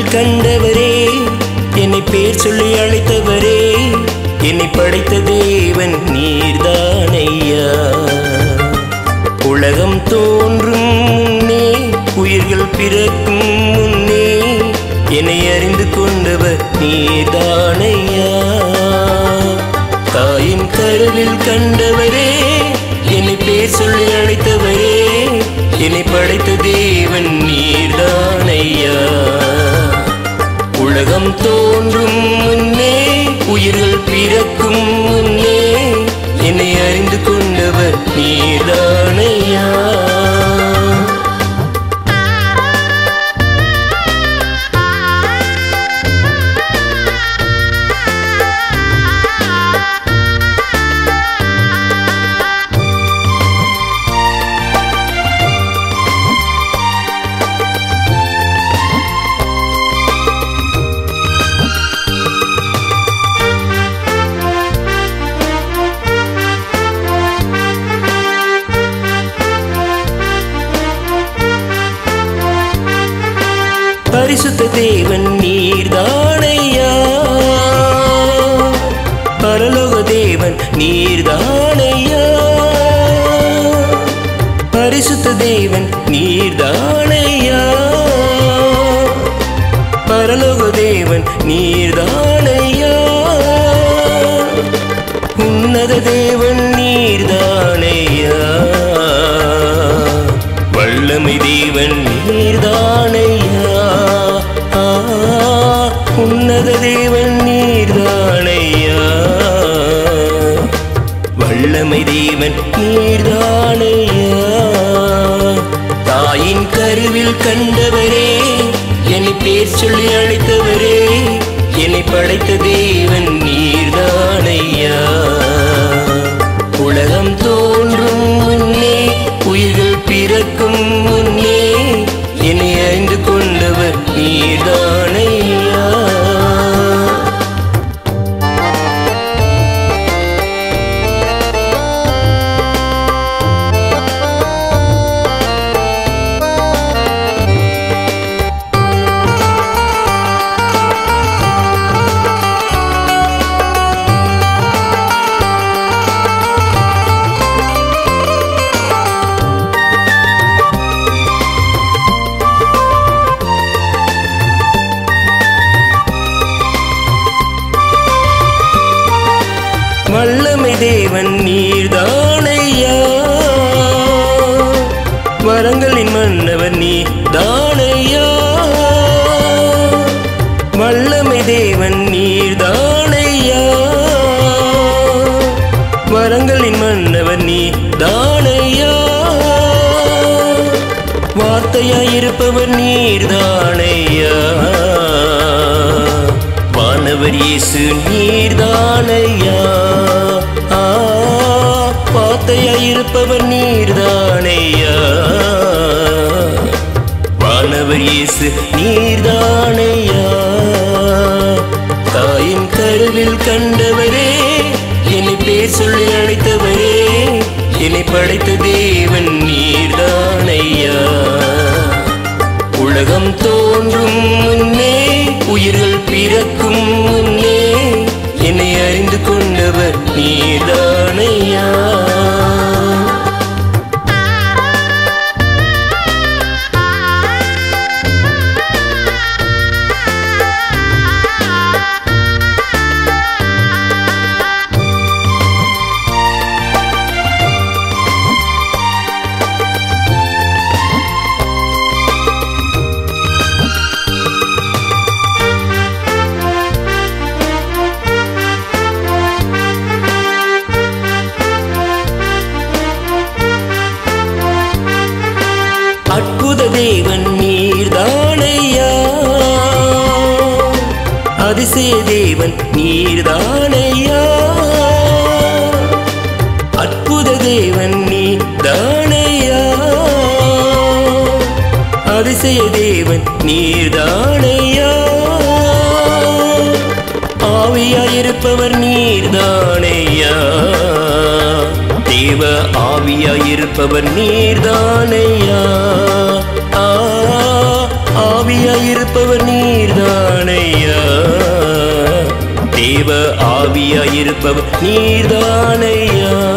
கருவில் கண்டவரே என்னை பேர் சொல்லி அழைத்தவரே என்னை படைத்த தேவன் நீர்தானையா உலகம் தோன்றும் முன்னே உயிர்கள் பிறக்கும் முன்னே என்னை அறிந்து கொண்டவர் நீர்தானையா தாயின் கருவில் கண்டவரே என்னை பேர் சொல்லி அழைத்தவரே என்னை படைத்த தேவன் நீர்தானையா உலகம் தோன்றும் முன்னே உயிர்கள் பிறக்கும் முன்னே என்னை அறிந்து கொண்டவர் நீர்தானையா பரிசுத்த தேவன் நீர்தானையா பரலோக தேவன் நீர்தானையா பரிசுத்த தேவன் நீர்தானையா பரலோக தேவன் நீர்தானையா உன்னத தேவன் நீர்தானையா வல்லமை தேவன் நீர்தானையா ஆ, உன்னத தேவன் நீர்தானையா வல்லமை தேவன் நீர்தானையா தாயின் கருவில் கண்டவரே என்னை பேர் சொல்லி அழைத்தவரே என்னை படைத்த தேவன் நீர்தானையா உலகம் தோன்றும் முன்னே உயிர்கள் பிறக்கும் முன்னே என்னை அறிந்து கொண்டவர் நீர்தானையா வல்லமை தேவன் நீர்தானையா வரங்களின் மன்னவர் நீ தானையா வல்லமை தேவன் நீர்தானையா வரங்களின் மன்னவர் நீ தானையா வார்த்தையாயிருப்பவர் நீர்தானையா வானவர் இயேசு நீர்தானையா ஆ, வார்த்தையாயிருப்பவர் நீர்தானையா வானவர் இயேசு நீர்தானையா தாயின் கருவில் கண்டவரே என்னை பேர் சொல்லி அழைத்தவரே என்னை படைத்த தேவன் நீர்தானையா உலகம் தோன்றும் முன்னே உயிர்கள் பிறக்கும் முன்னே என்னை அறிந்து கொண்டவர் நீர்தானையா அற்புத தேவன் நீர்தானையா அதிசய தேவன் நீர்தானையா அற்புத தேவன் நீர்தானையா அதிசய தேவன் நீர்தானையா ஆவியாயிருப்பவர் நீர்தானையா தேவ ஆவியாயிருப்பவர் நீர்தானையா ஆ, ஆவியாயிருப்பவர் நீர்தானையா தேவ ஆவியாயிருப்பவர் நீர்தானையா